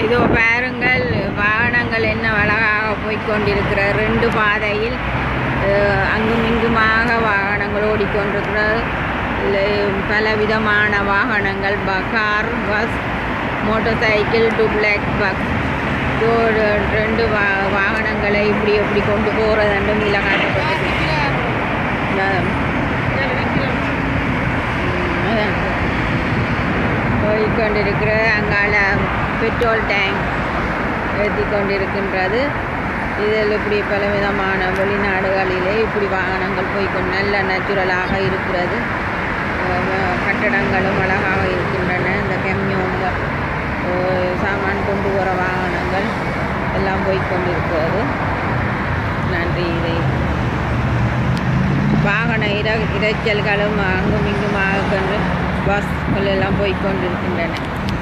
இதோ பாருங்கள் வாகனங்கள் என்ன அழகாக போய்க்கொண்டிருக்கிற ரெண்டு பாதையில் அஹ், அங்கும் இங்குமாக வாகனங்கள் ஓடிக்கொண்டிருக்கிறது இதில் பல விதமான வாகனங்கள் ப car bus motorcycle duplex bus இதோ ரெ- ரெண்டு வா வாகனங்களை இப்படி எப்படி கொண்டு போகிறதுன்னு நீல காட்டப்பட்டிருக்கு அஹ், அதான். போய்கொண்டிருக்கிற அங்கால பெட்ரோல் டேங்க் ஏற்றி கொண்டிருக்கின்றது இதில் இப்படி பலவிதமான வெளிநாடுகளிலே இப்படி வாகனங்கள் போய்க்கொண்டு நல்ல நேச்சுரலாக இருக்கிறது அஹ் கட்டடங்களும் அழகாக இருக்கின்றன இந்த கம்யூன்கள் சாமான் கொண்டு போகிற வாகனங்கள் எல்லாம் போய்க்கொண்டிருக்கிறது நன்றி இதை வாகன இர இரைச்சல்களும் அங்கும் இங்குமாக கொண்டு பஸ்கள் எல்லாம் போய்க்கொண்டிருக்கின்றன